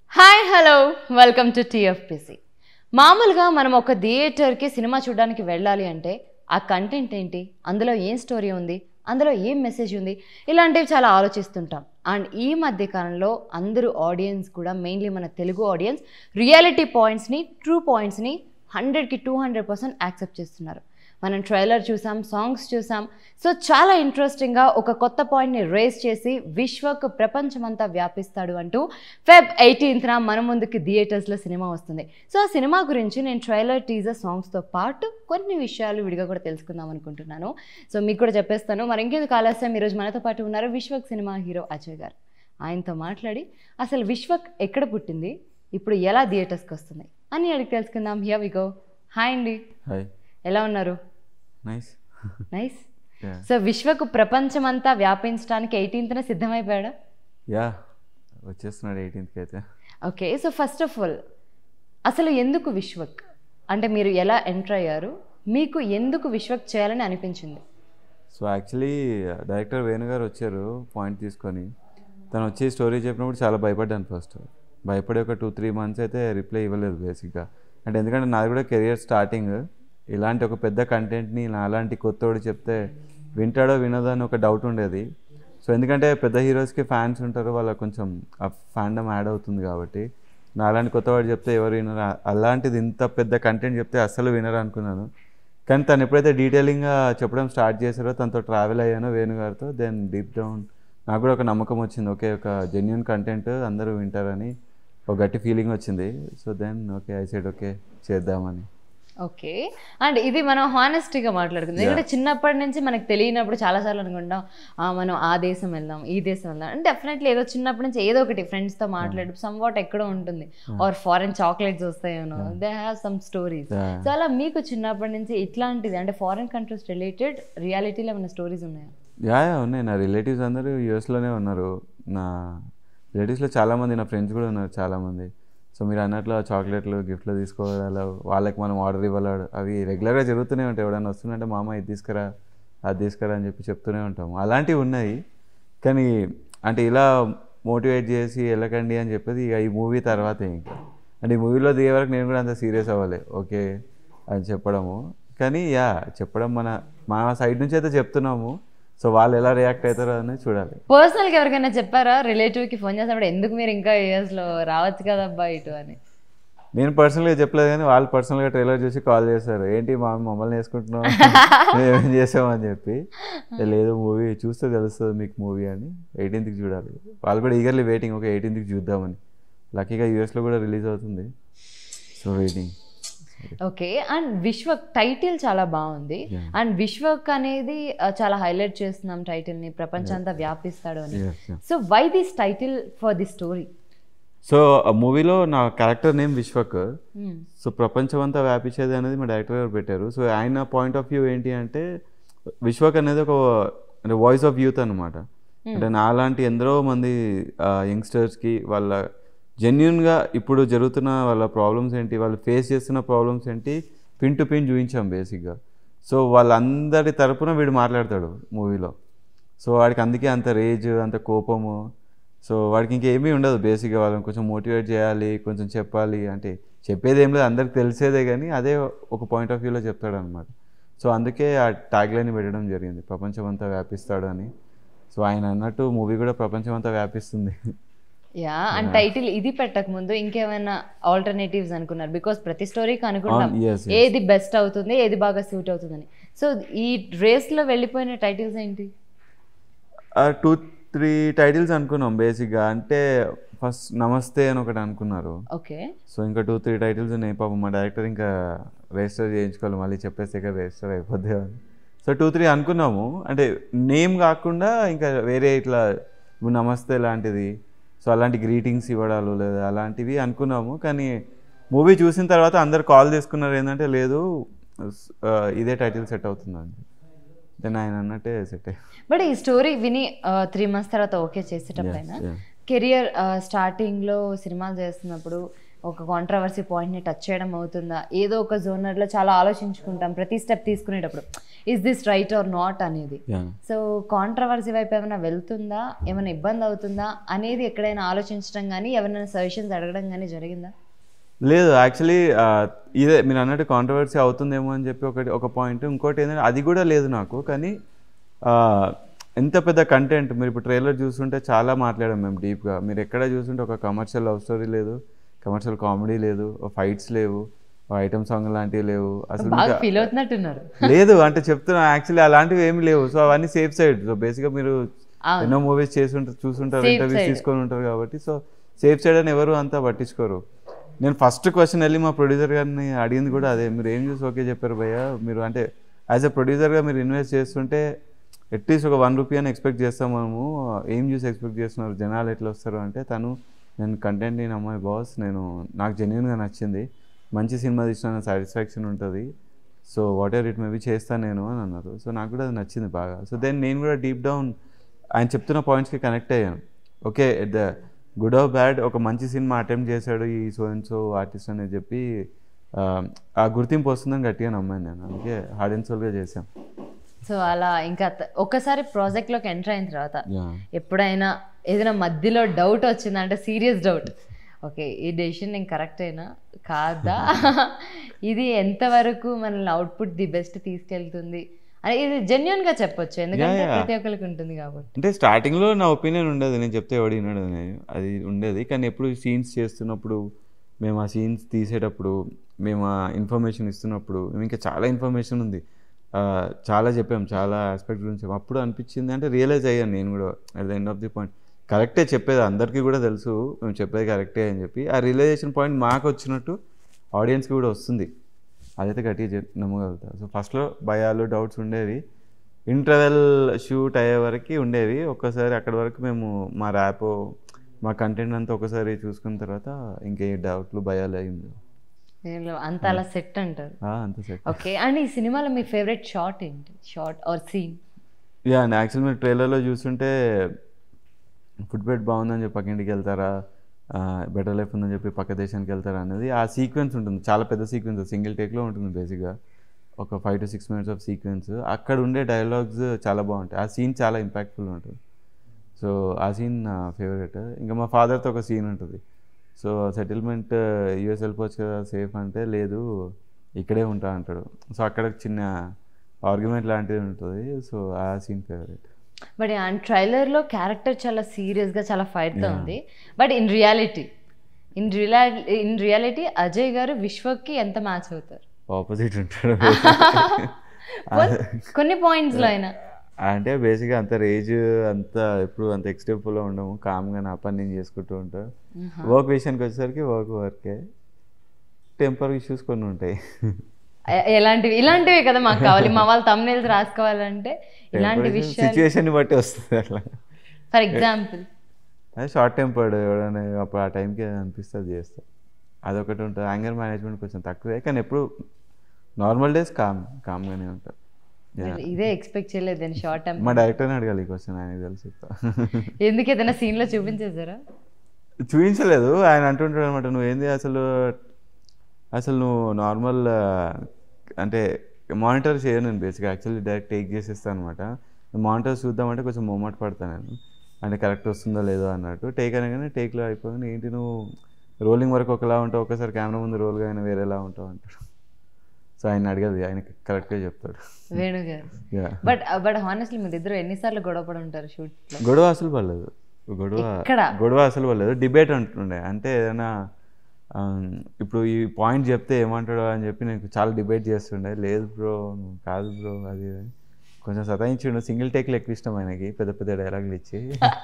Hi hello welcome to TFPC మామూలుగా మనం ఒక థియేటర్కి సినిమా చూడడానికి వెళ్ళాలి అంటే ఆ కంటెంట్ ఏంటి అందులో ఏం స్టోరీ ఉంది అందులో ఏం మెసేజ్ ఉంది ఇలాంటివి చాలా ఆలోచిస్తుంటాం అండ్ ఈ మధ్య కాలంలో అందరూ ఆడియన్స్ కూడా మెయిన్లీ మన తెలుగు ఆడియన్స్ రియాలిటీ పాయింట్స్ని ట్రూ పాయింట్స్ని హండ్రెడ్కి టూ హండ్రెడ్ పర్సెంట్ యాక్సెప్ట్ చేస్తున్నారు మనం ట్రైలర్ చూసాం సాంగ్స్ చూసాం సో చాలా ఇంట్రెస్టింగ్గా ఒక కొత్త పాయింట్ని రేస్ చేసి విశ్వకు ప్రపంచమంతా వ్యాపిస్తాడు అంటూ ఫెబ్ ఎయిటీన్త్న మన ముందుకి థియేటర్స్లో సినిమా వస్తుంది సో ఆ సినిమా గురించి నేను ట్రైలర్ టీజర్ సాంగ్స్తో పాటు కొన్ని విషయాలు విడిగా కూడా తెలుసుకుందాం అనుకుంటున్నాను సో మీకు కూడా చెప్పేస్తాను మరి ఇంకెందుకు ఆలస్యం ఈరోజు మనతో పాటు ఉన్నారు విశ్వక్ సినిమా హీరో అజయ్ గారు ఆయనతో మాట్లాడి అసలు విశ్వక్ ఎక్కడ పుట్టింది ఇప్పుడు ఎలా థియేటర్స్కి వస్తుంది అని అడిగి తెలుసుకుందాం హియర్ వి గో హాయ్ అండి హాయ్ ఎలా ఉన్నారు నైస్ నైస్ సో విశ్వకు ప్రపంచమంతా వ్యాపించడానికి ఎయిటీన్త్న సిద్ధమైపోయాడా యా వచ్చేస్తున్నాడు ఎయిటీన్త్కి అయితే okay so first of all అసలు ఎందుకు విశ్వక్ అంటే మీరు ఎలా ఎంటర్ అయ్యారు మీకు ఎందుకు విశ్వక్ చేయాలని అనిపించింది సో యాక్చువల్లీ డైరెక్టర్ వేణు గారు వచ్చారు పాయింట్ తీసుకొని తను వచ్చి స్టోరీ చెప్పినప్పుడు చాలా భయపడ్డాను ఫస్ట్ భయపడి ఒక టూ త్రీ మంత్స్ అయితే రిప్లై ఇవ్వలేదు బేసిక్గా అంటే ఎందుకంటే నాది కూడా కెరియర్ స్టార్టింగ్ ఇలాంటి ఒక పెద్ద కంటెంట్ని నాలాంటి కొత్తోడు చెప్తే వింటాడో వినదో అని ఒక డౌట్ ఉండేది సో ఎందుకంటే పెద్ద హీరోస్కి ఫ్యాన్స్ ఉంటారు వాళ్ళకి కొంచెం ఆ ఫ్యాండమ్ యాడ్ అవుతుంది కాబట్టి నాలాంటి కొత్తవాడు చెప్తే ఎవరు వినరు అలాంటిది ఇంత పెద్ద కంటెంట్ చెప్తే అస్సలు వినరు అనుకున్నాను కానీ తను ఎప్పుడైతే డీటెయిలింగ్గా చెప్పడం స్టార్ట్ చేశారో తనతో ట్రావెల్ అయ్యానో వేణు గారితో దెన్ డీప్ డౌన్ నాకు కూడా ఒక నమ్మకం వచ్చింది ఓకే ఒక జెన్యున్ కంటెంట్ అందరూ వింటారని ఒక గట్టి ఫీలింగ్ వచ్చింది so then okay I side okay చేద్దామని ఓకే అండ్ ఇది మనం హానెస్టీగా మాట్లాడుకుందాం ఎందుకంటే చిన్నప్పటి నుంచి మనకు తెలియనప్పుడు చాలాసార్లు అనుకుంటాం "ఆ, మనం ఆ దేశం వెళ్దాం ఈ దేశం వెళ్దాం అంటే డెఫినెట్లీ ఏదో చిన్నప్పటి నుంచి ఏదో ఒకటి ఫ్రెండ్స్తో మాట్లాడు సమ్ వాట్ ఎక్కడో ఉంటుంది ఆర్ ఫారెన్ చాక్లెట్స్ వస్తాయేమో they have some stories Yeah. So అలా మీకు చిన్నప్పటి నుంచి ఇట్లాంటిది అంటే ఫారెన్ కంట్రీస్ రిలేటెడ్ రియాలిటీలో ఏమైనా స్టోరీస్ ఉన్నాయా యా యా ఉన్నాయి నా రిలేటివ్స్ అందరూ యూఎస్లోనే ఉన్నారు నా రిలేటివ్స్లో చాలామంది నా ఫ్రెండ్స్ కూడా ఉన్నారు చాలామంది సో మీరు అన్నట్లు ఆ చాక్లెట్లు గిఫ్ట్లు తీసుకోవడాలు వాళ్ళకి మనం ఆర్డర్ ఇవ్వాలి అవి రెగ్యులర్గా జరుగుతూనే ఉంటాయి ఎవడైనా వస్తుందంటే మామ ఇది తీసుకురా అది తీసుకురా అని చెప్పి చెప్తూనే ఉంటాం అలాంటివి ఉన్నాయి కానీ అంటే ఇలా మోటివేట్ చేసి వెళ్ళకండి అని చెప్పేది ఇక ఈ మూవీ తర్వాతే ఇంకా అంటే ఈ మూవీలో దిగే వరకు నేను కూడా అంత సీరియస్ అవ్వాలి ఓకే అని చెప్పడము కానీ యా చెప్పడం మన మా సైడ్ నుంచి అయితే చెప్తున్నాము సో వాళ్ళు ఎలా రియాక్ట్ అవుతారో అనేది చూడాలి పర్సనల్గా ఎవరికైనా చెప్పారా రిలేటివ్కి ఫోన్ చేసినప్పుడు ఎందుకు మీరు ఇంకా యూఎస్లో రావచ్చు కదా అబ్బా ఇటు అని నేను పర్సనల్గా చెప్పలేదు కానీ వాళ్ళు పర్సనల్గా ట్రైలర్ చూసి కాల్ చేశారు ఏంటి మా మమ్మల్ని వేసుకుంటున్నాం మేమేం చేసామని చెప్పి "ఏ, లేదు మూవీ చూస్తే తెలుస్తుంది మీకు మూవీ అని ఎయిటీన్త్కి చూడాలి వాళ్ళు కూడా ఈగర్లీ వెయిటింగ్ ఓకే ఎయిటీన్త్కి చూద్దామని లక్కీగా యూఎస్లో కూడా రిలీజ్ అవుతుంది so waiting okay and Vishwak title చాలా బాగుంది Yeah. అండ్ విశ్వక్ అనేది ఆ, చాలా హైలైట్ చేస్తున్నాం టైటిల్ ని ప్రపంచంతా వ్యాపిస్తాడు అని Yes, yeah. So why this title for the story so ఆ మూవీలో నా క్యారెక్టర్ నేమ్ విశ్వక్ సో ప్రపంచం అంతా వ్యాపించేది అనేది మా డైరెక్టర్ గారు పెట్టారు సో ఆయన పాయింట్ ఆఫ్ వ్యూ ఏంటి అంటే విశ్వక్ అనేది ఒక అంటే వాయిస్ ఆఫ్ యూత్ అనమాట అంటే నాలాంటి ఎందరో మంది యంగ్స్టర్స్కి వాళ్ళ జెన్యున్గా ఇప్పుడు జరుగుతున్న వాళ్ళ ప్రాబ్లమ్స్ ఏంటి వాళ్ళు ఫేస్ చేస్తున్న ప్రాబ్లమ్స్ ఏంటి పిన్ టు పిన్ చూపించాం బేసిక్గా సో వాళ్ళందరి తరపున వీడు మాట్లాడతాడు మూవీలో సో వాడికి అందుకే అంత రేజ్ అంత కోపము సో వాడికి ఇంకేమీ ఉండదు బేసిక్గా వాళ్ళని కొంచెం మోటివేట్ చేయాలి కొంచెం చెప్పాలి అంటే చెప్పేది ఏం లేదు అందరికి తెలిసేదే కానీ అదే ఒక పాయింట్ ఆఫ్ వ్యూలో చెప్తాడు అనమాట సో అందుకే ఆ ట్యాగ్ లైన్ పెట్టడం జరిగింది ప్రపంచం అంతా వ్యాపిస్తాడు అని సో ఆయన అన్నట్టు మూవీ కూడా ప్రపంచం అంతా వ్యాపిస్తుంది యా అండ్ టైటిల్ ఇది పెట్టక ముందు ఇంకేమైనా ఆల్టర్నేటివ్స్ అనుకున్నారు బికాస్ ప్రతి స్టోరీకి అనుకుంటాం అవును, yes, yes. ఏది బెస్ట్ అవుతుంది ఏది బాగా సూట్ అవుతుందని సో ఈ రేస్ లో వెళ్ళిపోయిన టైటిల్స్ ఏంటి టూ త్రీ టైటిల్స్ అనుకున్నాం బేసిక్గా అంటే ఫస్ట్ నమస్తే అని ఒకటి అనుకున్నారు ఓకే సో ఇంకా టూ త్రీ టైటిల్స్ ఉన్నాయి పాపం మా డైరెక్టర్ ఇంకా రిజిస్టర్ చేయించుకోవాలి మళ్ళీ చెప్పేస్తే ఇక్కడ రిజిస్టర్ అయిపోద్ది అని సో టూ త్రీ అనుకున్నాము అంటే నేమ్ కాకుండా ఇంకా వేరే ఇట్లా ఇప్పుడు నమస్తే లాంటిది సో అలాంటి గ్రీటింగ్స్ ఇవ్వడాలు లేదా అలాంటివి అనుకున్నాము కానీ మూవీ చూసిన తర్వాత అందరు కాల్ తీసుకున్నారు ఏంటంటే లేదు ఆ, ఇదే టైటిల్ సెట్ అవుతుందండి దెన్ ఆయన అన్నట్టే సెట్ బట్ ఈ స్టోరీ విని త్రీ మంత్స్ తర్వాత ఓకే చేసేటప్పుడైనా yeah. కెరియర్ స్టార్టింగ్లో సినిమాలు చేస్తున్నప్పుడు ఒక కాంట్రవర్సీ పాయింట్ని టచ్ చేయడం అవుతుందా ఏదో ఒక జోనర్లో చాలా ఆలోచించుకుంటాం ప్రతి స్టెప్ తీసుకునేటప్పుడు is this right or not అనేది యా సో కాంట్రవర్సీ వైపు ఏమైనా వెళ్తుందా ఏమైనా ఇబ్బంది అవుతుందా అనేది ఎక్కడైనా ఆలోచించడం కానీ ఎవరైనా సజెషన్స్ అడగడం కానీ జరిగిందా లేదు యాక్చువల్లీ ఇదే మీరు అన్నట్టు కాంట్రవర్సీ అవుతుందేమో అని చెప్పి ఒకటి ఒక పాయింట్ ఇంకోటి ఏంటంటే అది కూడా లేదు నాకు కానీ ఆ, ఎంత పెద్ద కంటెంట్ మీరు ఇప్పుడు ట్రైలర్ చూస్తుంటే చాలా మాట్లాడాం మేము డీప్గా మీరు ఎక్కడ చూస్తుంటే ఒక కమర్షియల్ లవ్ స్టోరీ లేదు కమర్షియల్ కామెడీ లేదు ఫైట్స్ లేవు ఐటమ్ సాంగ్ లాంటివి లేవు అసలు బాగా ఇంకా- ఫీల్ అవుతున్నట్టున్నారు లేదు అంటే చెప్తున్నా యాక్చువల్లీ అలాంటివి ఏమి లేవు సో అవన్నీ సేఫ్ సైడ్ సో బేసిక్గా మీరు అవును. ఎన్నో మూవీస్ చేసి ఉంటారు చూసుంటారు Safe ఇంటర్వ్యూస్ side. తీసుకొని ఉంటారు కాబట్టి సో సేఫ్ సైడ్ అని ఎవరు అంతా పట్టించుకోరు నేను ఫస్ట్ క్వశ్చన్ వెళ్ళి మా ప్రొడ్యూసర్ గారిని అడిగింది కూడా అదే మీరు ఏం చూసి ఓకే చెప్పారు భయ్య మీరు అంటే యాజ్ ఎ ప్రొడ్యూసర్గా మీరు ఇన్వెస్ట్ చేస్తుంటే అట్లీస్ట్ ఒక వన్ రూపీ అని ఎక్స్పెక్ట్ చేస్తాం మనము ఏం చూసి ఎక్స్పెక్ట్ చేస్తున్నారు జనాలు ఎట్లా వస్తారు అంటే తను నేను కంటెంట్ నేను అమ్మాయి బాస్ నేను నాకు జెన్యున్గా నచ్చింది మంచి సినిమా తీసిన సాటిస్ఫాక్షన్ ఉంటుంది so whatever it maybe చేస్తాను నేను అని అన్నారు సో నాకు కూడా అది నచ్చింది బాగా సో దెన్ నేను కూడా డీప్ డౌన్ ఆయన చెప్తున్న పాయింట్స్కి కనెక్ట్ అయ్యాను okay at the good or bad ఒక మంచి సినిమా అటెంప్ట్ చేశాడు ఈ సో అండ్ సో ఆర్టిస్ట్ అని చెప్పి ఆ, ఆ గుర్తింపు వస్తుందని గట్టిగా నమ్మాను నేను అందుకే హార్డ్ అండ్ సోల్గా చేశాను సో అలా ఇంకా త- ఒక్కసారి ప్రాజెక్ట్లోకి ఎంటర్ అయిన తర్వాత యా ఎప్పుడైనా ఏదైనా మధ్యలో డౌట్ వచ్చిందంటే సీరియస్ డౌట్ ఓకే ఈ డెసిషన్ నేను కరెక్ట్ అయినా కాదా ఇది ఎంతవరకు మనల్ని అవుట్పుట్ ది బెస్ట్ తీసుకెళ్తుంది అని ఇది genuine గా చెప్పొచ్చు ఎందుకంటే yeah. ప్రతి ఒక్కరికి ఉంటుంది కాబట్టి అంటే స్టార్టింగ్లో నా ఒపీనియన్ ఉండేది నేను చెప్తే ఎవడు వినడు అని అది ఉండేది కానీ ఎప్పుడు సీన్స్ చేస్తున్నప్పుడు మేము ఆ సీన్స్ తీసేటప్పుడు మేము ఆ ఇన్ఫర్మేషన్ ఇస్తున్నప్పుడు మేము ఇంకా చాలా ఇన్ఫర్మేషన్ ఉంది ఆ, చాలా చెప్పాం చాలా ఆస్పెక్ట్ గురించి చెప్పాం. అప్పుడు అనిపించింది అంటే రియలైజ్ అయ్యాను నేను కూడా at the end of the point కరెక్టే చెప్పేది అందరికీ కూడా తెలుసు మేము చెప్పేది కరెక్టే అని చెప్పి ఆ రియలైజేషన్ పాయింట్ మాకు వచ్చినట్టు ఆడియన్స్కి కూడా వస్తుంది అదైతే గట్టిగా చెప్- నమ్మగలుగుతా సో ఫస్ట్లో భయాలు డౌట్స్ ఉండేవి ఇంటర్వెల్ షూట్ అయ్యే వరకు ఉండేవి ఒక్కసారి అక్కడి వరకు మేము మా ర్యాప్ మా కంటెంట్ అంతా ఒకసారి చూసుకున్న తర్వాత ఇంకే డౌట్లు భయాలు అయింది దీనిలో అంత అలా సెట్ అంటారు అంత సెట్ ఓకే అండ్ ఈ సినిమాలో మీ ఫేవరెట్ షార్ట్ ఏంటి shot or scene yeah actual మీరు ట్రైలర్లో చూస్తుంటే ఫుడ్ బెడ్ బాగుందని చెప్పి పక్కింటికి వెళ్తారా బెటర్ లైఫ్ ఉందని చెప్పి పక్క దేశానికి వెళ్తారా అనేది ఆ సీక్వెన్స్ ఉంటుంది చాలా పెద్ద సీక్వెన్స్ సింగిల్ టేక్లో ఉంటుంది బేసిక్గా ఒక five to six minutes of sequence అక్కడ ఉండే డైలాగ్స్ చాలా బాగుంటాయి ఆ సీన్ చాలా ఇంపాక్ట్ఫుల్ ఉంటుంది సో ఆ సీన్ నా ఫేవరెట్ ఇంకా మా ఫాదర్తో ఒక సీన్ ఉంటుంది సో సెటిల్మెంట్ యూఎస్ వెళ్ళిపోవచ్చు కదా సేఫ్ అంటే లేదు ఇక్కడే ఉంటా అంటాడు సో అక్కడ చిన్న ఆర్గ్యుమెంట్ లాంటిది ఉంటుంది సో ఆ సీన్ ఫేవరెట్ బట్ ఆ ట్రైలర్లో క్యారెక్టర్ చాలా సీరియస్గా చాలా ఫైట్తో ఉంది బట్ ఇన్ రియాలిటీ ఇన్ రియా ఇన్ రియాలిటీ అజయ్ గారు విశ్వకి ఎంత మ్యాచ్ అవుతారు ఆపోజిట్ ఉంటాడు కొన్- కొన్ని పాయింట్స్లో అయినా అంటే బేసిక్గా అంత రేజ్ అంత ఎప్పుడు అంత ఎక్స్టెంపుల్లో ఉండము కామ్గా నా పని నేను చేసుకుంటూ ఉంటా వర్క్ విషయానికి వచ్చేసరికి వర్క్ వర్కే టెంపర్ ఇష్యూస్ కొన్ని ఉంటాయి ఎ- ఎలాంటివి ఇలాంటివి కదా మాకు కావాలి మా వాళ్ళు తమ్నేల్స్ రాసుకోవాలంటే ఇలాంటి విషయాలు సిచ్యువేషన్ బట్టి వస్తుంది అట్లా ఫర్ ఎగ్జాంపుల్ అదే షార్ట్ టెంపర్డ్ ఎవడైనా అప్పుడు ఆ టైంకి అనిపిస్తుంది చేస్తా అదొకటి ఉంటుంది యాంగర్ మేనేజ్మెంట్ కొంచెం తక్కువే కానీ ఎప్పుడు నార్మల్ డేస్ కామ్ కామ్గానే ఉంటా Yeah. ఇదే ఎక్స్పెక్ట్ చేయలేదు నేను షార్ట్ టైం మా డైరెక్టర్ని అడగాలి ఈ క్వశ్చన్ ఆయనకి తెలుసు ఎందుకు ఏదైనా సీన్లో చూపించేసారా చూపించలేదు ఆయన అంటుంటాడు అనమాట నువ్వేంది అసలు అసలు నువ్వు నార్మల్ అంటే మానిటర్ చేయను నేను బేసిక్గా యాక్చువల్లీ డైరెక్ట్ టేక్ చేసేస్తాను అనమాట మానిటర్ చూద్దామంటే కొంచెం మూమెంట్ పడతాను నేను అంటే కరెక్ట్ వస్తుందో లేదో అన్నట్టు టేక్ అనగానే టేక్లో అయిపోగానే ఏంటి నువ్వు రోలింగ్ వరకు ఒకలా ఉంటావు ఒకసారి కెమెరా ముందు రోల్గా అయినా వేరేలా ఉంటావు అంటాడు సో ఆయన అడగదు ఆయన కరెక్ట్గా చెప్తాడు వేణు గారు యా బట్ బట్ హానెస్ట్లీ మీరు ఇద్దరు ఎన్నిసార్లు గొడవ పడి ఉంటారు షూట్లో గొడవ అసలు పడలేదు గొడవ ఎక్కడ? గొడవ అసలు పడలేదు డిబేట్ అంటుండే అంటే ఏదైనా ఆ, ఇప్పుడు ఈ పాయింట్ చెప్తే ఏమంటాడో అని చెప్పి నేను చాలా డిబేట్ చేస్తుండే లేదు బ్రో నువ్వు కాదు బ్రో అది ఇది అని. కొంచెం సతాయించిండు సింగిల్ టేక్లు ఎక్కువ ఇష్టం ఆయనకి పెద్ద పెద్ద డైలాగులు ఇచ్చి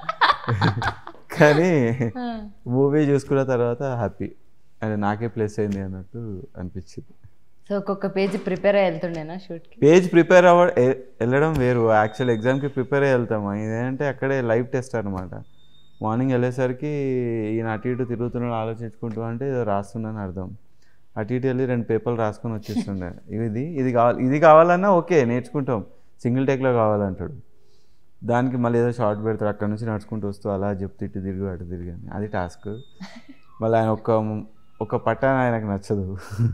కానీ మూవీ చూసుకున్న తర్వాత హ్యాపీ అంటే నాకే ప్లేస్ అయింది అన్నట్టు అనిపించింది సో ఒక్కొక్క పేజ్ ప్రిపేర్ అయ్యి వెళ్తుండేనా షూట్కి పేజ్ ప్రిపేర్ అవ్వ ఎ- వెళ్ళడం వేరు యాక్చువల్ ఎగ్జామ్కి ప్రిపేర్ అయ్యి వెళ్తాము ఇదేంటే అక్కడే లైవ్ టెస్ట్ అనమాట మార్నింగ్ వెళ్ళేసరికి ఈయన అటు ఇటు తిరుగుతున్నాడు ఆలోచించుకుంటూ అంటే ఏదో రాస్తున్నాను అర్థం అటు ఇటు వెళ్ళి రెండు పేపర్లు రాసుకొని వచ్చేస్తుండే ఇది ఇది కావాలి ఇది కావాలన్నా ఓకే నేర్చుకుంటాం సింగిల్ టేక్లో కావాలంటాడు దానికి మళ్ళీ ఏదో షార్ట్ పెడతాడు అక్కడ నుంచి నడుచుకుంటూ వస్తూ అలా చెప్తే ఇటు తిరిగి అటు తిరిగి అని అది టాస్క్ మళ్ళీ ఆయన ఒక్క ఒక పట్టాన ఆయనకు నచ్చదు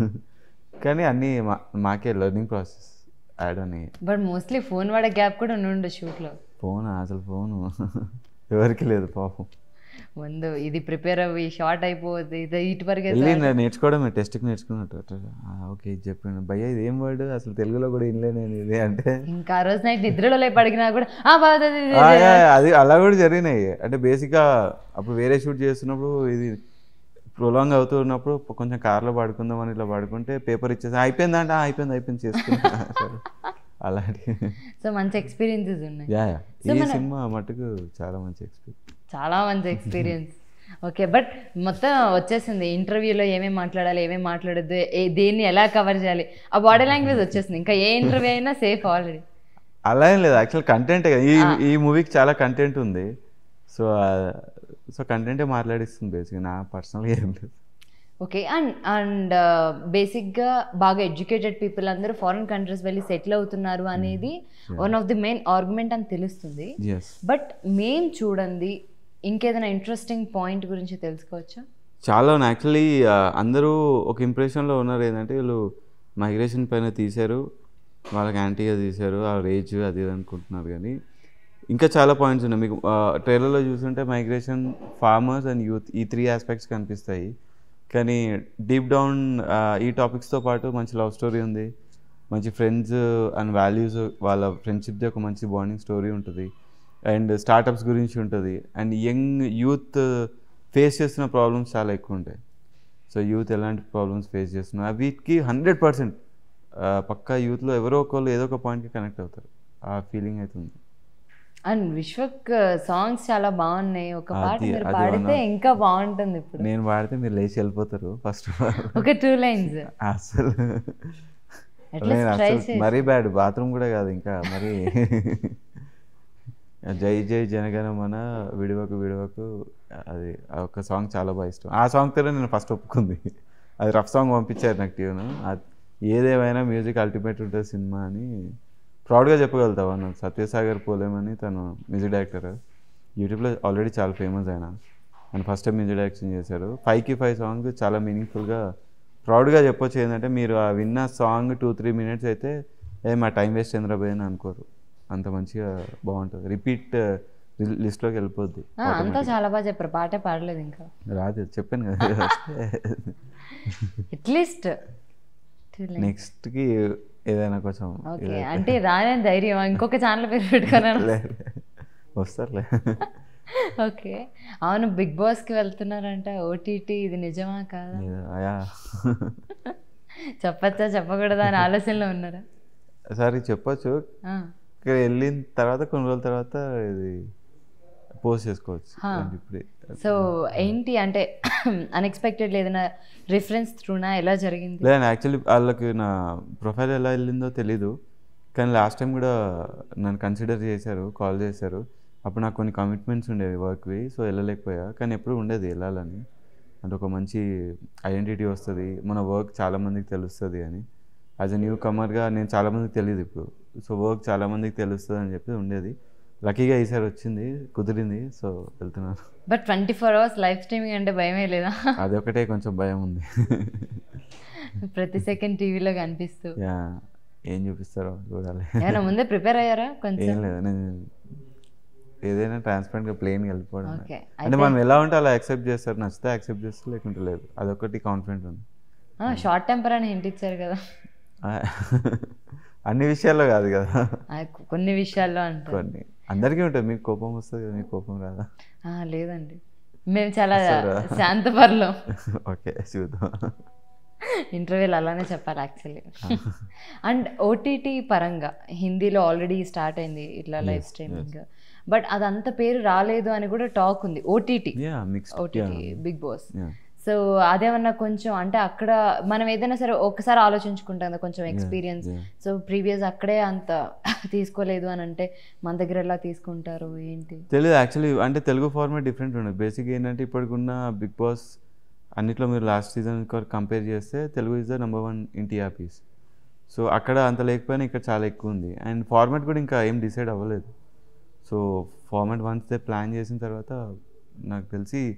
కానీ అన్నీ మా మాకే లెర్నింగ్ ప్రాసెస్ యాడ్ అని బట్ మోస్ట్లీ ఫోన్ వాడే గ్యాప్ కూడా ఉండు షూట్లో ఫోన్ అసలు ఫోను ఎవరికి లేదు పాపం ముందు ఇది ప్రిపేర్ అవ్వి షార్ట్ అయిపోద్ది ఇది ఇటు వరకే వెళ్ళి నేను నేర్చుకోవడమే టెస్ట్కి నేర్చుకున్నట్టు అట్లా, ఆ, ఓకే ఇది చెప్పాను భయ్య ఇది ఏం వర్డ్ అసలు తెలుగులో కూడా వినలే నేను ఇది అంటే ఇంకా ఆ రోజు నైట్ నిద్రలో లేపు అడిగినా కూడా ఆ బాధ ఆ, యా, యా, అది అలా కూడా జరిగినాయి అంటే బేసిక్గా అప్పుడు వేరే షూట్ చేస్తున్నప్పుడు ఇది ప్రొలాంగ్ అవుతున్నప్పుడు కొంచెం కార్లో పడుకుందాం అని ఇట్లా పడుకుంటే పేపర్ ఇచ్చేసి అయిపోయిందంటే "ఆ, అయిపోయింది అయిపోయింది చేసుకున్నా సరే. అలాంటి సో మంచి ఎక్స్పీరియన్సెస్ ఉన్నాయి యా యా ఈ సినిమా మటుకు చాలా మంచి ఎక్స్పీరియన్స్ చాలా మంచి ఎక్స్పీరియన్స్ ఓకే బట్ మొత్తం వచ్చేసింది ఇంటర్వ్యూలో ఏమేమి మాట్లాడాలి ఏమేమి మాట్లాడద్దు ఏ దేన్ని ఎలా కవర్ చేయాలి ఆ బాడీ లాంగ్వేజ్ వచ్చేసింది ఇంకా ఏ ఇంటర్వ్యూ అయినా సేఫ్ ఆల్రెడీ అలా ఏం లేదు యాక్చువల్ కంటెంట్ ఈ ఈ మూవీకి చాలా కంటెంట్ ఉంది సో సో కంటెంటే మాట్లాడిస్తుంది బేసిక్గా నా పర్సనల్గా ఏం లేదు ఓకే అండ్ అండ్ బేసిక్గా బాగా ఎడ్యుకేటెడ్ పీపుల్ అందరూ ఫారిన్ కంట్రీస్ వెళ్ళి సెటిల్ అవుతున్నారు అనేది one of the main argument అని తెలుస్తుంది ఎస్ బట్ మేం చూడండి ఇంకేదైనా ఇంట్రెస్టింగ్ పాయింట్ గురించి తెలుసుకోవచ్చా చాలా యాక్చువల్లీ అందరూ ఒక ఇంప్రెషన్లో ఉన్నారు ఏంటంటే వీళ్ళు మైగ్రేషన్ పైన తీశారు వాళ్ళకి యాంటీగా తీశారు ఆ రేజ్ అది ఇది అనుకుంటున్నారు కానీ ఇంకా చాలా పాయింట్స్ ఉన్నాయి మీకు ట్రైలర్లో చూస్తుంటే మైగ్రేషన్ ఫార్మర్స్ అండ్ యూత్ ఈ త్రీ ఆస్పెక్ట్స్ కనిపిస్తాయి కానీ డీప్ డౌన్ ఈ టాపిక్స్తో పాటు మంచి లవ్ స్టోరీ ఉంది మంచి ఫ్రెండ్స్ అండ్ వాల్యూస్ వాళ్ళ ఫ్రెండ్షిప్ది ఒక మంచి బాండింగ్ స్టోరీ ఉంటుంది అండ్ స్టార్టప్స్ గురించి ఉంటుంది అండ్ యంగ్ యూత్ ఫేస్ చేస్తున్న ప్రాబ్లమ్స్ చాలా ఎక్కువ ఉంటాయి సో యూత్ ఎలాంటి ప్రాబ్లమ్స్ ఫేస్ చేస్తున్నారు వీటికి హండ్రెడ్ పర్సెంట్ పక్కా యూత్లో ఎవరో ఒకళ్ళు ఏదో ఒక పాయింట్కి కనెక్ట్ అవుతారు ఆ ఫీలింగ్ అయితే ఉంది అండ్ విశ్వక్ సాంగ్స్ చాలా బాగున్నాయి ఒక పాట అది- మీరు అది పాడితే ఇంకా బాగుంటుంది ఇప్పుడు నేను వాడితే మీరు లేచి వెళ్ళిపోతారు ఫస్ట్ ఆఫ్ ఆల్ ఒక టూ లైన్స్ అసలు అట్లీస్ట్ నేను ట్రై అసలు చేసి మరీ బ్యాడ్ బాత్రూమ్ కూడా కాదు ఇంకా మరి జై జై జనగణమన విడివకు విడివకు అది ఆ ఒక్క సాంగ్ చాలా బాగా ఇష్టం ఆ సాంగ్తోనే నేను ఫస్ట్ ఒప్పుకుంది అది రఫ్ సాంగ్ పంపించారు నాకు ట్యూన్ ఏదేమైనా మ్యూజిక్ అల్టిమేట్ ఉంటుంది సినిమా అని ప్రౌడ్గా చెప్పగలుగుతావా నాకు సత్యసాగర్ పోలేమని తను మ్యూజిక్ డైరెక్టర్ యూట్యూబ్లో ఆల్రెడీ చాలా ఫేమస్ ఆయన ఆయన ఫస్ట్ టైం మ్యూజిక్ డైరెక్షన్ చేశారు ఫైవ్కి ఫైవ్ సాంగ్ చాలా మీనింగ్ఫుల్గా ప్రౌడ్గా చెప్పొచ్చు ఏంటంటే మీరు ఆ విన్న సాంగ్ టూ త్రీ మినిట్స్ అయితే ఏ మా టైం వేస్ట్ చంద్రబాయ్ అని అనుకోరు అంత మంచిగా బాగుంటుంది రిపీట్ లిస్ట్లోకి వెళ్ళిపోద్ది ఆ, అంతా చాలా బాగా చెప్పారు పాటే పాడలేదు ఇంకా రాదు చెప్పాను కదా అట్లీస్ట్ టూ లైన్స్ నెక్స్ట్కి ఏదైనా కొంచెం ఓకే అంటే రానే ధైర్యం ఇంకొక ఛానల్ పేరు పెట్టుకున్నాను లే, వస్తారులే ఓకే అవును బిగ్ బాస్కి వెళ్తున్నారంట ఓటీటీ ఇది నిజమా కాదా ఏదో, అయా చెప్పచ్చా చెప్పకూడదా అని ఆలోచనలో ఉన్నారా సరే చెప్పొచ్చు ఆ, ఇక్కడ వెళ్ళిన తర్వాత కొన్ని రోజుల తర్వాత ఇది పోస్ట్ చేసుకోవచ్చు హా. అంటే ఇప్పుడే సో ఏంటి అంటే అన్ఎక్స్పెక్టెడ్ ఏదైనా రిఫరెన్స్ త్రూనా ఎలా జరిగింది లేదండి యాక్చువల్లీ వాళ్ళకి నా ప్రొఫైల్ ఎలా వెళ్ళిందో తెలీదు కానీ లాస్ట్ టైం కూడా నన్ను కన్సిడర్ చేశారు కాల్ చేశారు అప్పుడు నాకు కొన్ని కమిట్మెంట్స్ ఉండేవి వర్క్వి సో వెళ్ళలేకపోయా కానీ ఎప్పుడు ఉండేది వెళ్ళాలని అంటే ఒక మంచి ఐడెంటిటీ వస్తుంది మన వర్క్ చాలామందికి తెలుస్తుంది అని యాజ్ ఎ న్యూ కమర్గా నేను చాలామందికి తెలియదు ఇప్పుడు సో వర్క్ చాలామందికి తెలుస్తుంది అని చెప్పి ఉండేది లక్కీగా ఈసారి వచ్చింది కుదిరింది సో వెళ్తున్నాను but twenty four hours live streaming అంటే భయమే లేదా అదొకటే కొంచెం భయం ఉంది ప్రతి సెకండ్ టీవీలో కనిపిస్తూ యా ఏం చూపిస్తారో చూడాలి ఏమైనా ముందే ప్రిపేర్ అయ్యారా కొంచెం ఏం లేదు నేను ఏదైనా ట్రాన్స్పరెంట్గా ప్లెయిన్ వెళ్ళిపోవడం ఓకే అంటే మనం ఎలా ఉంటే అలా యాక్సెప్ట్ చేస్తారు నచ్చితే యాక్సెప్ట్ చేస్తారు లేకుంటే లేదు అదొకటి కాన్ఫిడెంట్ ఉంది షార్ట్ టెంపర్ అని హింట్ ఇచ్చారు కదా ఆ, అన్ని విషయాల్లో కాదు కదా ఆ, కొన్ని విషయాల్లో అంటారు కొన్ని అందరికీ ఉంటుంది మీకు కోపం వస్తుంది కదా మీకు కోపం రాదా ఆ, లేదండి మేము చాలా శాంతపరలో ఓకే చూద్దాం ఇంటర్వ్యూలు అలానే చెప్పాలి యాక్చువల్లీ అండ్ ఓటీటీ పరంగా హిందీలో ఆల్రెడీ స్టార్ట్ అయింది ఇట్లా లైవ్ స్ట్రీమింగ్ బట్ అదంత పేరు రాలేదు అని కూడా టాక్ ఉంది OTT yeah mix OTT big boss yeah so అదేమన్నా కొంచెం అంటే అక్కడ మనం ఏదైనా సరే ఒకసారి ఆలోచించుకుంటాం కదా కొంచెం ఎక్స్పీరియన్స్ yeah. సో ప్రీవియస్ అక్కడే అంత తీసుకోలేదు అని అంటే మన దగ్గర ఎలా తీసుకుంటారు ఏంటి తెలియదు యాక్చువల్లీ అంటే తెలుగు ఫార్మాట్ డిఫరెంట్ ఉండదు బేసిక్ ఏంటంటే ఇప్పటికున్న బిగ్ బాస్ అన్నిట్లో మీరు లాస్ట్ సీజన్ కంపేర్ చేస్తే Telugu is the number one India piece so అక్కడ అంత లేకపోయినా ఇక్కడ చాలా ఎక్కువ ఉంది అండ్ ఫార్మాట్ కూడా ఇంకా ఏం డిసైడ్ అవ్వలేదు so format once they plan చేసిన తర్వాత నాకు తెలిసి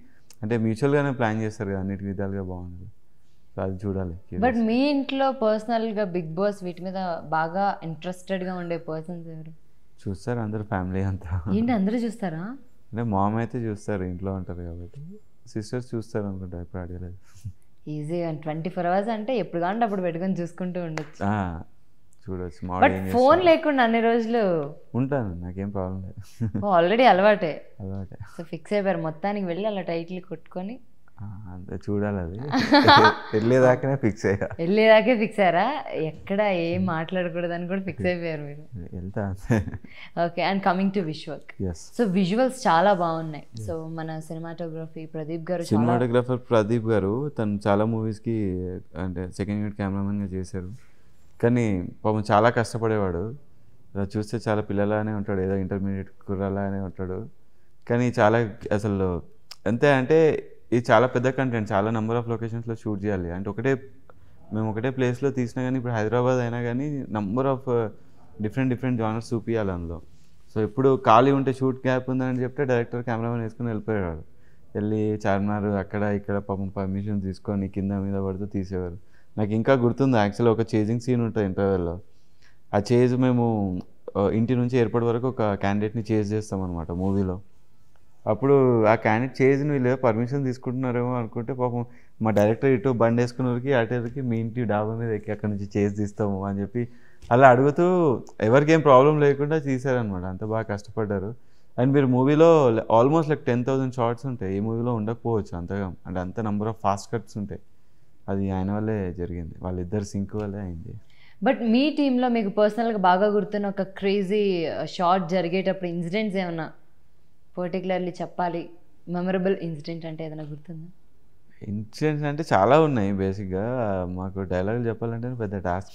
అంటే మ్యూచువల్గానే ప్లాన్ చేస్తారు కదా అన్నిటి విధాలుగా బాగుంది సో అది చూడాలి బట్ మీ ఇంట్లో పర్సనల్గా బిగ్ బాస్ వీటి మీద బాగా ఇంట్రెస్టెడ్గా ఉండే పర్సన్స్ ఎవరు చూస్తారు అందరు ఫ్యామిలీ అంతా ఏంటి అందరూ చూస్తారా అంటే మామ అయితే చూస్తారు ఇంట్లో ఉంటారు కాబట్టి సిస్టర్స్ చూస్తారు అనుకుంటా ఎప్పుడు అడగలేదు ఈజీ ట్వంటీ ఫోర్ అవర్స్ అంటే ఎప్పుడు కావాలంటే అప్పుడు పెట్టుకొని చూసుకుంటూ ఉండొచ్చు ఆ, చూడొచ్చు బట్ మార్నింగ్ ఫోన్ లేకుండా అన్ని రోజులు ఉంటాను నాకేం ప్రాబ్లం లేదు ఆల్రెడీ అలవాటే అలవాటే సో ఫిక్స్ అయిపోయారు మొత్తానికి వెళ్ళి అలా టైటిల్ కొట్టుకొని ఆ, అంతే చూడాలి అది వెళ్ళేదాకానే ఫిక్స్ అయ్యా వెళ్ళేదాకే ఫిక్స్ అయ్యారా ఎక్కడ ఏం మాట్లాడకూడదని కూడా ఫిక్స్ అయిపోయారు మీరు వెళ్తా అంతే okay and coming to Vishwak yes so visuals చాలా బాగున్నాయి సో మన సినిమాటోగ్రఫీ ప్రదీప్ గారు చాలా సినిమాటోగ్రాఫర్ ప్రదీప్ గారు తను చాలా మూవీస్కి అంటే సెకండ్ యూనిట్ కెమెరామెన్గా చేశారు కానీ పాపం చాలా కష్టపడేవాడు అలా చూస్తే చాలా పిల్లలానే ఉంటాడు ఏదో ఇంటర్మీడియట్ కుర్రలానే ఉంటాడు కానీ చాలా అసలు అంతే అంటే ఇది చాలా పెద్ద కంటెంట్ చాలా నెంబర్ ఆఫ్ లొకేషన్స్లో షూట్ చేయాలి అంటే ఒకటే మేము ఒకటే ప్లేస్లో తీసినా కానీ ఇప్పుడు హైదరాబాద్ అయినా కానీ number of different different genres చూపించాలి అందులో సో ఇప్పుడు ఖాళీ ఉంటే షూట్ గ్యాప్ ఉందని చెప్తే డైరెక్టర్ కెమెరామెన్ వేసుకుని వెళ్ళిపోయేవాడు వెళ్ళి చార్మినార్ అక్కడ ఇక్కడ పాపం పర్మిషన్ తీసుకొని కింద మీద పడుతూ తీసేవారు నాకు ఇంకా గుర్తుంది యాక్చువల్ ఒక చేజింగ్ సీన్ ఉంటుంది ఇంటర్వెల్లో ఆ చేజ్ మేము ఆ, ఇంటి నుంచి ఎయిర్పోర్ట్ వరకు ఒక క్యాండిడేట్ని చేజ్ చేస్తాం అనమాట మూవీలో అప్పుడు ఆ క్యాండిడేట్ చేజ్ వీళ్ళు పర్మిషన్ తీసుకుంటున్నారేమో అనుకుంటే పాపం మా డైరెక్టర్ ఇటు బండి వేసుకున్నరికి అటేరికి మీ ఇంటి డాబా మీద ఎక్కి అక్కడ నుంచి చేజ్ తీస్తాము అని చెప్పి అలా అడుగుతూ ఎవరికి ఏం ప్రాబ్లం లేకుండా తీశారనమాట అంత బాగా కష్టపడ్డారు అండ్ మీరు మూవీలో almost like ten thousand shots ఉంటాయి ఈ మూవీలో ఉండకపోవచ్చు అంతగా అంటే అంత నెంబర్ ఆఫ్ ఫాస్ట్ కట్స్ ఉంటాయి అది ఆయన వల్లే జరిగింది వాళ్ళిద్దరు సింక్ వల్లే అయింది బట్ మీ టీంలో మీకు పర్సనల్గా బాగా గుర్తున్న ఒక క్రేజీ షార్ట్ జరిగేటప్పుడు ఇన్సిడెంట్స్ ఏమన్నా పర్టికులర్లీ చెప్పాలి మెమరబుల్ ఇన్సిడెంట్ అంటే ఏదైనా గుర్తుందా ఇన్సిడెంట్స్ అంటే చాలా ఉన్నాయి బేసిక్గా మాకు డైలాగులు చెప్పాలంటే పెద్ద టాస్క్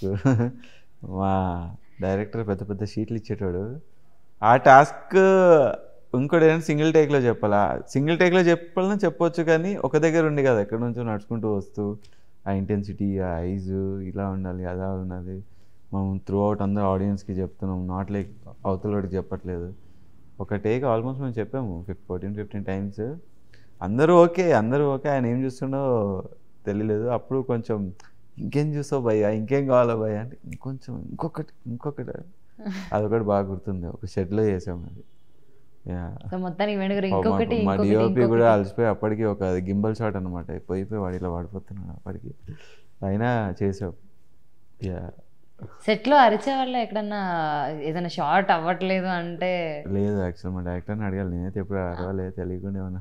మా డైరెక్టర్ పెద్ద పెద్ద షీట్లు ఇచ్చేటోడు ఆ టాస్క్ ఇంకోటి ఏదైనా సింగిల్ టేక్లో చెప్పాలా సింగిల్ టేక్లో చెప్పాలన్నా చెప్పొచ్చు కానీ ఒక దగ్గర ఉండి కదా ఎక్కడి నుంచో నడుచుకుంటూ వస్తూ ఆ ఇంటెన్సిటీ ఆ ఐజ్ ఇలా ఉండాలి అలా ఉండాలి మనం త్రూ అవుట్ అందరూ ఆడియన్స్కి చెప్తున్నాం నాట్ లైక్ అవతలవాడికి చెప్పట్లేదు ఒక టేక్ ఆల్మోస్ట్ మేము చెప్పాము ఫిఫ్ ఫోర్టీన్ ఫిఫ్టీన్ టైమ్స్ అందరూ ఓకే అందరూ ఓకే ఆయన ఏం చూస్తుండో తెలియలేదు అప్పుడు కొంచెం ఇంకేం చూస్తావు భయ్యా ఇంకేం కావాలా భయ్యా అంటే ఇంకొంచెం ఇంకొకటి ఇంకొకటి అదొకటి బాగా గుర్తుంది ఒక షెడ్లో చేసాము అది యా సో మొత్తానికి వెనుక పాపం ఇంకొకటి మా ఇంకొకటి డిఓపి కూడా ఇంకొకటి అలసిపోయి అప్పటికి ఒక గింబల్ షాట్ అనమాట పోయి పోయి వాడు ఇలా పడిపోతున్నాడు అప్పటికి అయినా చేసాం యా సెట్లో అరిచే వల్ల ఎక్కడన్నా ఏదైనా షార్ట్ అవ్వట్లేదు అంటే లేదు యాక్చువల్ మా డైరెక్టర్ని అడగాలి నేనైతే ఎప్పుడు అరవలేదు తెలియకుండా ఏమన్నా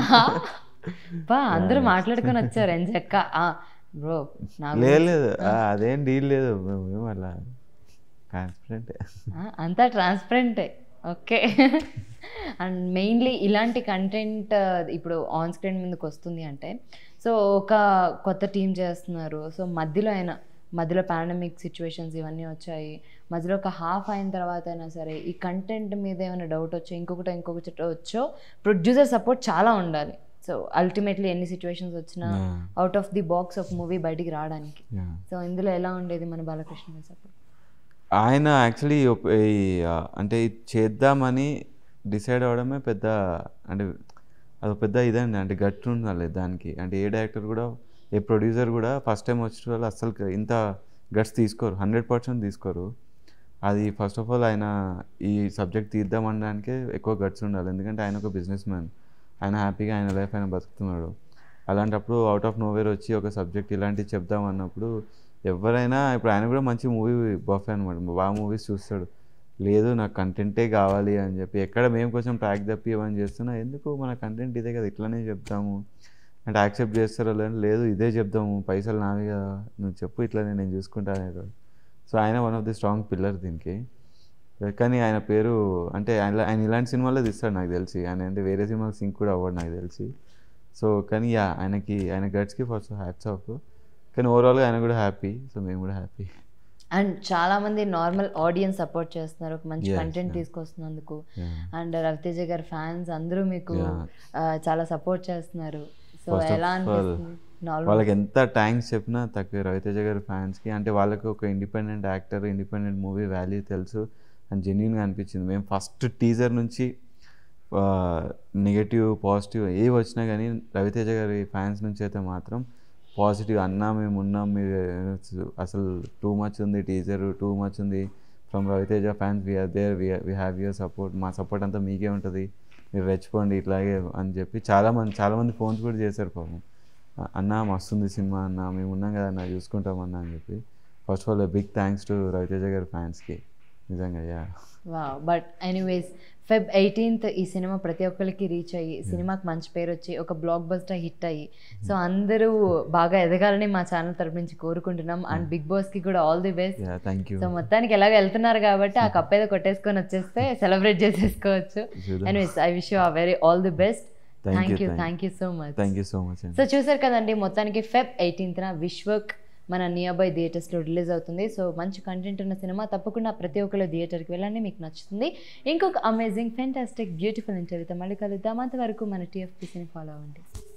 బా అందరూ మాట్లాడుకొని వచ్చారు ఎంచక్క బ్రో నాకు లేదు లేదు ఆ, అదేం డీల్ లేదు మేము ఏం అలా ట్రాన్స్పరెంట్ ఆ, అంతా ట్రాన్స్పరెంటే ఓకే అండ్ మెయిన్లీ ఇలాంటి కంటెంట్ ఇప్పుడు ఆన్ స్క్రీన్ ముందుకు వస్తుంది అంటే సో ఒక కొత్త టీం చేస్తున్నారు సో మధ్యలో అయినా మధ్యలో పాండమిక్ సిచ్యువేషన్స్ ఇవన్నీ వచ్చాయి మధ్యలో ఒక హాఫ్ అయిన తర్వాత అయినా సరే ఈ కంటెంట్ మీద ఏమైనా డౌట్ వచ్చో ఇంకొకటి ఇంకొకటి వచ్చో ప్రొడ్యూసర్ సపోర్ట్ చాలా ఉండాలి సో అల్టిమేట్లీ ఎన్ని సిచ్యువేషన్స్ వచ్చినా out of the box of movie బయటికి రావడానికి సో ఇందులో ఎలా ఉండేది మన బాలకృష్ణ గారి సపోర్ట్ ఆయన యాక్చువల్లీ ఈ ఆ, అంటే ఇది చేద్దామని డిసైడ్ అవ్వడమే పెద్ద అంటే అది పెద్ద ఇదండి అంటే గట్టి ఉండాలి దానికి అంటే ఏ డైరెక్టర్ కూడా ఏ ప్రొడ్యూసర్ కూడా ఫస్ట్ టైం వచ్చిన వాళ్ళు అస్సలు ఇంత గట్స్ తీసుకోరు హండ్రెడ్ పర్సెంట్ తీసుకోరు అది ఫస్ట్ ఆఫ్ ఆల్ ఆయన ఈ సబ్జెక్ట్ తీద్దామనడానికే ఎక్కువ గట్స్ ఉండాలి ఎందుకంటే ఆయన ఒక బిజినెస్ మ్యాన్ ఆయన హ్యాపీగా ఆయన లైఫ్ ఆయన బతుకుతున్నాడు అలాంటప్పుడు అవుట్ ఆఫ్ నోవేర్ వచ్చి ఒక సబ్జెక్ట్ ఇలాంటివి చెప్దాం అన్నప్పుడు ఎవరైనా ఇప్పుడు ఆయన కూడా మంచి మూవీ బఫే అనమాట బాగా మూవీస్ చూస్తాడు లేదు నాకు కంటెంటే కావాలి అని చెప్పి ఎక్కడ మేము కొంచెం ట్రాక్ తప్పి ఇవన్నీ చేస్తున్నా ఎందుకు మన కంటెంట్ ఇదే కదా ఇట్లానే చెప్తాము అంటే యాక్సెప్ట్ చేస్తారో లేదని లేదు ఇదే చెప్దాము పైసలు నావి కదా నువ్వు చెప్పు ఇట్లానే నేను చూసుకుంటాను అనేవాడు సో ఆయన one of the strong pillar దీనికి కానీ ఆయన పేరు అంటే ఆయన ఆయన ఇలాంటి సినిమాలే తీస్తాడు నాకు తెలిసి ఆయన అంటే వేరే సినిమాకి సింక్ కూడా అవ్వడు నాకు తెలిసి సో కానీ యా ఆయనకి ఆయన గట్స్కి ఫస్ట్ హ్యాట్స్ ఆఫ్ కానీ ఓవరాల్గా ఆయన కూడా హ్యాపీ సో మేము కూడా హ్యాపీ అండ్ చాలా మంది నార్మల్ ఆడియన్స్ సపోర్ట్ చేస్తున్నారు ఒక మంచి Yes, కంటెంట్ yeah. తీసుకొస్తున్నందుకు అండ్ రవితేజ గారి ఫ్యాన్స్ అందరూ మీకు Yeah. ఆ, చాలా సపోర్ట్ చేస్తున్నారు సో First of ఎలా all, అనిపిస్తుంది నార్మల్ వాళ్ళకి ఎంత థ్యాంక్స్ చెప్పినా తక్కువ రవితేజ గారి ఫ్యాన్స్కి అంటే వాళ్ళకి ఒక independent actor independent movie value తెలుసు అని జెన్యున్గా అనిపించింది మేము ఫస్ట్ టీజర్ నుంచి నెగటివ్ పాజిటివ్ ఏవి వచ్చినా కానీ రవితేజ గారి ఫ్యాన్స్ నుంచి అయితే మాత్రం పాజిటివ్ అన్నా మేము ఉన్నాం మీరు అసలు టూ మచ్ ఉంది టీజర్ టూ మచ్ ఉంది from Ravi Teja fans we are there we have your support మా సపోర్ట్ అంతా మీకే ఉంటుంది మీరు రెచ్చిపోండి ఇట్లాగే అని చెప్పి చాలామంది చాలామంది ఫోన్స్ కూడా చేశారు పాపం అ- అన్న మస్తుంది సినిమా అన్న మేము ఉన్నాం కదా అన్న చూసుకుంటామన్నా అని చెప్పి first of all big thanks to Ravi Teja garu ఫ్యాన్స్కి నిజంగా యా వా బట్ ఎనీవేస్ ఫెబ్ ఎయిటీన్త్ ఈ సినిమా ప్రతి ఒక్కరికి రీచ్ అయ్యి సినిమాకి మంచి పేరు వచ్చి ఒక బ్లాక్ బస్టర్ హిట్ అయ్యి సో అందరూ బాగా ఎదగాలని మా ఛానల్ తరపు నుంచి కోరుకుంటున్నాం అండ్ బిగ్ బాస్కి కూడా all the best yeah thank you so మొత్తానికి ఎలాగ వెళ్తున్నారు కాబట్టి ఆ కప్ ఏదో కొట్టేసుకొని వచ్చేస్తే సెలబ్రేట్ చేసేసుకోవచ్చు చూద్దాం. Anyways I wish you a very all the best Thank thank you, you thank thank you so much thank you so much అండి సో చూసారు కదండి మొత్తానికి ఫెబ్ ఎయిటీన్త్న విశ్వక్ మన నియర్ బై థియేటర్స్లో రిలీజ్ అవుతుంది సో మంచి కంటెంట్ ఉన్న సినిమా తప్పకుండా ప్రతి ఒక్కరు థియేటర్కి వెళ్ళండి మీకు నచ్చుతుంది ఇంకొక అమేజింగ్ ఫెంటాస్టిక్ బ్యూటిఫుల్ ఇంటర్వ్యూతో మళ్ళీ కలుద్దాం అంతవరకు మన టీఎఫ్పీసీని ఫాలో అవ్వండి